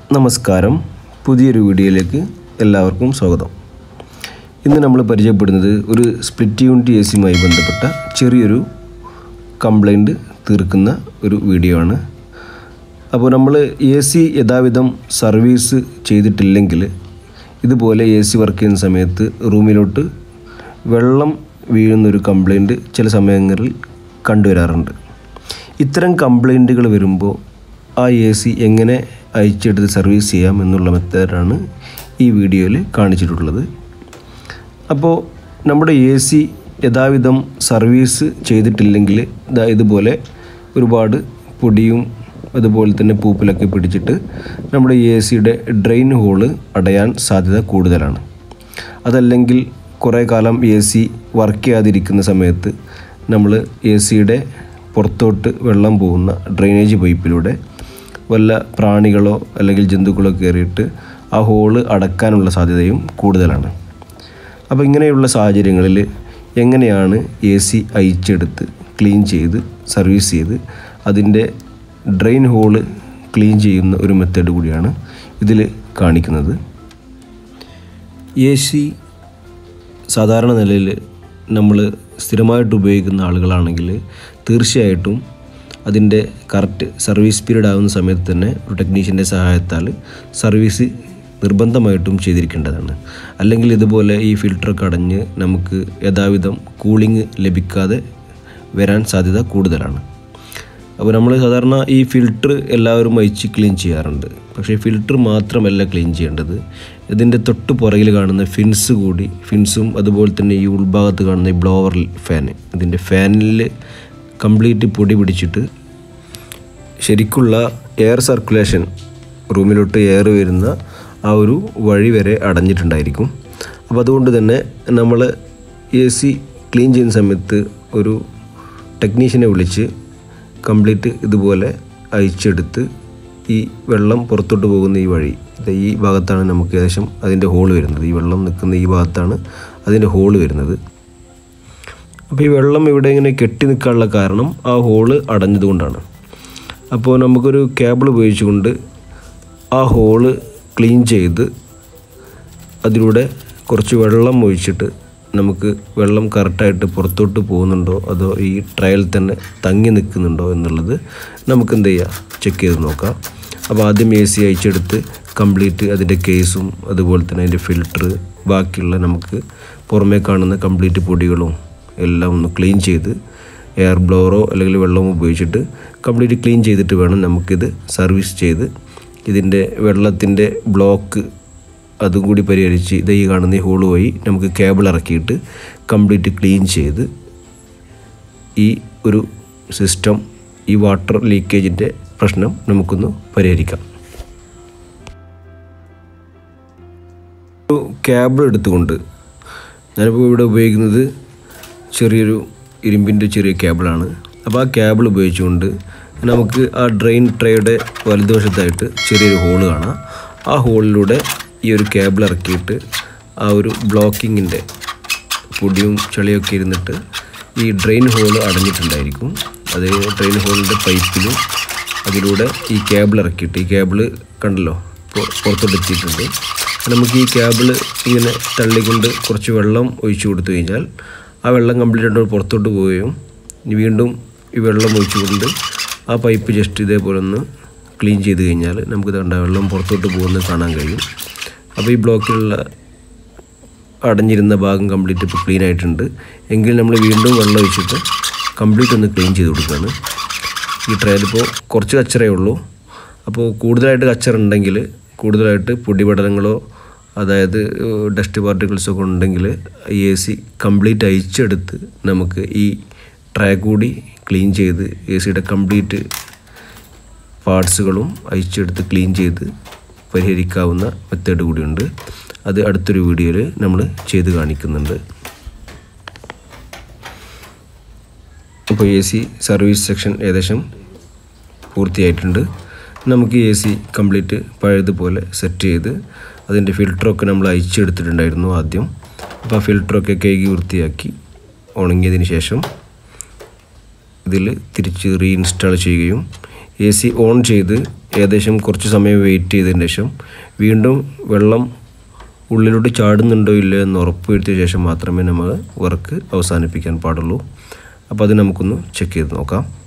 നമസ്കാരം പുതിയൊരു വീഡിയോയിലേക്ക് എല്ലാവർക്കും സ്വാഗതം ഇന്ന് നമ്മൾ പരിചയപ്പെടുന്നത് ഒരു സ്പ്ലിറ്റ് യൂണിറ്റ് എ സിയുമായി ബന്ധപ്പെട്ട ചെറിയൊരു കംപ്ലൈൻറ്റ് തീർക്കുന്ന ഒരു വീഡിയോ ആണ് അപ്പോൾ നമ്മൾ എ സി യഥാവിധം സർവീസ് ചെയ്തിട്ടില്ലെങ്കിൽ ഇതുപോലെ എ സി വർക്ക് ചെയ്യുന്ന സമയത്ത് റൂമിലോട്ട് വെള്ളം വീഴുന്നൊരു കംപ്ലൈൻറ്റ് ചില സമയങ്ങളിൽ കണ്ടുവരാറുണ്ട് ഇത്തരം കംപ്ലൈൻറ്റുകൾ വരുമ്പോൾ ആ എ സി എങ്ങനെ അയച്ചെടുത്ത് സർവീസ് ചെയ്യാം എന്നുള്ള മെത്തേഡാണ് ഈ വീഡിയോയിൽ കാണിച്ചിട്ടുള്ളത് അപ്പോൾ നമ്മുടെ എ സി യഥാവിധം സർവീസ് ചെയ്തിട്ടില്ലെങ്കിൽ ഇതാ ഇതുപോലെ ഒരുപാട് പൊടിയും അതുപോലെ തന്നെ പൂപ്പലൊക്കെ പിടിച്ചിട്ട് നമ്മുടെ എ സിയുടെ ഡ്രെയിൻ ഹോള് അടയാൻ സാധ്യത കൂടുതലാണ് അതല്ലെങ്കിൽ കുറേ കാലം എ സി വർക്ക് ചെയ്യാതിരിക്കുന്ന സമയത്ത് നമ്മൾ എ സിയുടെ പുറത്തോട്ട് വെള്ളം പോകുന്ന ഡ്രെയിനേജ് പൈപ്പിലൂടെ വല്ല പ്രാണികളോ അല്ലെങ്കിൽ ജന്തുക്കളോ കയറിയിട്ട് ആ ഹോള് അടക്കാനുള്ള സാധ്യതയും കൂടുതലാണ് അപ്പോൾ ഇങ്ങനെയുള്ള സാഹചര്യങ്ങളിൽ എങ്ങനെയാണ് എ സി അയച്ചെടുത്ത് ക്ലീൻ ചെയ്ത് സർവീസ് ചെയ്ത് അതിൻ്റെ ഡ്രെയിൻ ഹോള് ക്ലീൻ ചെയ്യുന്ന ഒരു മെത്തേഡ് കൂടിയാണ് ഇതിൽ കാണിക്കുന്നത് എ സി സാധാരണ നിലയിൽ നമ്മൾ സ്ഥിരമായിട്ട് ഉപയോഗിക്കുന്ന ആളുകളാണെങ്കിൽ തീർച്ചയായിട്ടും അതിൻ്റെ കറക്റ്റ് സർവീസ് പീരീഡ് ആവുന്ന സമയത്ത് തന്നെ ഒരു ടെക്നീഷ്യൻ്റെ സഹായത്താൽ സർവീസ് നിർബന്ധമായിട്ടും ചെയ്തിരിക്കേണ്ടതാണ് അല്ലെങ്കിൽ ഇതുപോലെ ഈ ഫിൽറ്ററൊക്കെ അടഞ്ഞ് നമുക്ക് യഥാവിധം കൂളിംഗ് ലഭിക്കാതെ വരാൻ സാധ്യത കൂടുതലാണ് അപ്പോൾ നമ്മൾ സാധാരണ ഈ ഫിൽറ്റർ എല്ലാവരും അയച്ച് ക്ലീൻ ചെയ്യാറുണ്ട് പക്ഷേ ഫിൽറ്റർ മാത്രമല്ല ക്ലീൻ ചെയ്യേണ്ടത് ഇതിൻ്റെ തൊട്ട് പുറകിൽ കാണുന്ന ഫിൻസ് കൂടി ഫിൻസും അതുപോലെ തന്നെ ഈ ഉൾഭാഗത്ത് കാണുന്ന ഈ ബ്ലോവർ ഫാൻ ഇതിൻ്റെ ഫാനിൽ കംപ്ലീറ്റ് പൊടി പിടിച്ചിട്ട് ശരിക്കുള്ള എയർ സർക്കുലേഷൻ റൂമിലോട്ട് എയർ വരുന്ന ആ ഒരു വഴി വരെ അടഞ്ഞിട്ടുണ്ടായിരിക്കും അപ്പോൾ അതുകൊണ്ട് തന്നെ നമ്മൾ എ സി ക്ലീൻ ചെയ്യുന്ന സമയത്ത് ഒരു ടെക്നീഷ്യനെ വിളിച്ച് കംപ്ലീറ്റ് ഇതുപോലെ അയച്ചെടുത്ത് ഈ വെള്ളം പുറത്തോട്ട് പോകുന്ന ഈ വഴി ഇത് ഈ ഭാഗത്താണ് നമുക്ക് ഏകദേശം അതിൻ്റെ ഹോൾ വരുന്നത് ഈ വെള്ളം നിൽക്കുന്ന ഈ ഭാഗത്താണ് അതിൻ്റെ ഹോൾ വരുന്നത് അപ്പോൾ ഈ വെള്ളം ഇവിടെ ഇങ്ങനെ കെട്ടി നിൽക്കാനുള്ള കാരണം ആ ഹോള് അടഞ്ഞതുകൊണ്ടാണ് അപ്പോൾ നമുക്കൊരു കേബിൾ ഉപയോഗിച്ചുകൊണ്ട് ആ ഹോള് ക്ലീൻ ചെയ്ത് അതിലൂടെ കുറച്ച് വെള്ളം ഒഴിച്ചിട്ട് നമുക്ക് വെള്ളം കറക്റ്റായിട്ട് പുറത്തോട്ട് പോകുന്നുണ്ടോ അതോ ഈ ട്രയൽ തന്നെ തങ്ങി നിൽക്കുന്നുണ്ടോ എന്നുള്ളത് നമുക്ക് എന്ത് ചെയ്യാം ചെക്ക് ചെയ്ത് നോക്കാം അപ്പോൾ ആദ്യം എ സി അയച്ചെടുത്ത് കംപ്ലീറ്റ് അതിൻ്റെ കേസും അതുപോലെ തന്നെ അതിൻ്റെ ഫിൽറ്റർ ബാക്കിയുള്ള നമുക്ക് പുറമേ കാണുന്ന കംപ്ലീറ്റ് പൊടികളും എല്ലാം ഒന്ന് ക്ലീൻ ചെയ്ത് എയർ ബ്ലോവറോ അല്ലെങ്കിൽ വെള്ളമോ ഉപയോഗിച്ചിട്ട് കംപ്ലീറ്റ് ക്ലീൻ ചെയ്തിട്ട് വേണം നമുക്കിത് സർവീസ് ചെയ്ത് ഇതിൻ്റെ വെള്ളത്തിൻ്റെ ബ്ലോക്ക് അതും കൂടി പരിഹരിച്ച് ഇത് ഈ കാണുന്ന ഈ ഹോള് വഴി നമുക്ക് കേബിൾ ഇറക്കിയിട്ട് കംപ്ലീറ്റ് ക്ലീൻ ചെയ്ത് ഈ ഒരു സിസ്റ്റം ഈ വാട്ടർ ലീക്കേജിൻ്റെ പ്രശ്നം നമുക്കൊന്ന് പരിഹരിക്കാം ഒരു കേബിൾ എടുത്തുകൊണ്ട് ഞാനിപ്പോൾ ഇവിടെ ഉപയോഗിക്കുന്നത് ചെറിയൊരു ഇരുമ്പിൻ്റെ ചെറിയ കേബിളാണ് അപ്പോൾ ആ കേബിൾ ഉപയോഗിച്ചുകൊണ്ട് നമുക്ക് ആ ഡ്രെയിൻ ട്രേയുടെ വലതുവശത്തായിട്ട് ചെറിയൊരു ഹോള് കാണാം ആ ഹോളിലൂടെ ഈ ഒരു കേബിൾ ഇറക്കിയിട്ട് ആ ഒരു ബ്ലോക്കിങ്ങിൻ്റെ പൊടിയും ചളിയൊക്കെ ഇരുന്നിട്ട് ഈ ഡ്രെയിൻ ഹോൾ അടഞ്ഞിട്ടുണ്ടായിരിക്കും അത് ഡ്രെയിൻ ഹോളിൻ്റെ പൈപ്പിലും അതിലൂടെ ഈ കേബിൾ ഇറക്കിയിട്ട് ഈ കേബിൾ കണ്ടല്ലോ ഇപ്പോൾ പുറത്തോട്ട് എത്തിയിട്ടുണ്ട് നമുക്ക് ഈ കേബിൾ ഇങ്ങനെ തള്ളിക്കൊണ്ട് കുറച്ച് വെള്ളം ഒഴിച്ചു കൊടുത്തു കഴിഞ്ഞാൽ ആ വെള്ളം കംപ്ലീറ്റ് ആയിട്ട് പുറത്തോട്ട് പോവുകയും ഇനി വീണ്ടും ഈ വെള്ളം ഒഴിച്ചുകൊണ്ട് ആ പൈപ്പ് ജസ്റ്റ് ഇതേപോലെ ഒന്ന് ക്ലീൻ ചെയ്ത് കഴിഞ്ഞാൽ നമുക്ക് കണ്ട വെള്ളം പുറത്തോട്ട് പോകുന്നത് കാണാൻ കഴിയും അപ്പോൾ ഈ ബ്ലോക്കിലുള്ള അടഞ്ഞിരുന്ന ഭാഗം കംപ്ലീറ്റ് ഇപ്പോൾ ക്ലീൻ ആയിട്ടുണ്ട് എങ്കിൽ നമ്മൾ വീണ്ടും വെള്ളം ഒഴിച്ചിട്ട് കംപ്ലീറ്റ് ഒന്ന് ക്ലീൻ ചെയ്ത് കൊടുക്കുകയാണ് ഈ ട്രയലിപ്പോൾ കുറച്ച് കച്ചറേ ഉള്ളൂ അപ്പോൾ കൂടുതലായിട്ട് കച്ചറ ഉണ്ടെങ്കിൽ കൂടുതലായിട്ട് പൊടിപടലങ്ങളോ അതായത് ഡസ്റ്റ് പാർട്ടിക്കിൾസൊക്കെ ഉണ്ടെങ്കിൽ എ സി കംപ്ലീറ്റ് അയച്ചെടുത്ത് നമുക്ക് ഈ ട്രേ കൂടി ക്ലീൻ ചെയ്ത് എ സിയുടെ കംപ്ലീറ്റ് പാർട്സുകളും അയച്ചെടുത്ത് ക്ലീൻ ചെയ്ത് പരിഹരിക്കാവുന്ന മെത്തേഡ് കൂടിയുണ്ട് അത് അടുത്തൊരു വീഡിയോയിൽ നമ്മൾ ചെയ്ത് കാണിക്കുന്നുണ്ട് അപ്പോൾ എ സി സർവീസ് സെക്ഷൻ ഏകദേശം പൂർത്തിയായിട്ടുണ്ട് നമുക്ക് എ സി കംപ്ലീറ്റ് പഴയതുപോലെ സെറ്റ് ചെയ്ത് അതിൻ്റെ ഫിൽറ്ററൊക്കെ നമ്മൾ അയച്ചെടുത്തിട്ടുണ്ടായിരുന്നു ആദ്യം അപ്പോൾ ആ ഫിൽറ്ററൊക്കെ കഴുകി വൃത്തിയാക്കി ഉണങ്ങിയതിന് ശേഷം ഇതിൽ തിരിച്ച് റീഇൻസ്റ്റാൾ ചെയ്യുകയും എ സി ഓൺ ചെയ്ത് ഏകദേശം കുറച്ച് സമയം വെയിറ്റ് ചെയ്തതിന് ശേഷം വീണ്ടും വെള്ളം ഉള്ളിലോട്ട് ചാടുന്നുണ്ടോ ഇല്ലയോ എന്ന് ഉറപ്പ് വരുത്തിയ ശേഷം മാത്രമേ നമ്മൾ വർക്ക് അവസാനിപ്പിക്കാൻ പാടുള്ളൂ അപ്പോൾ അത് നമുക്കൊന്ന് ചെക്ക് ചെയ്ത് നോക്കാം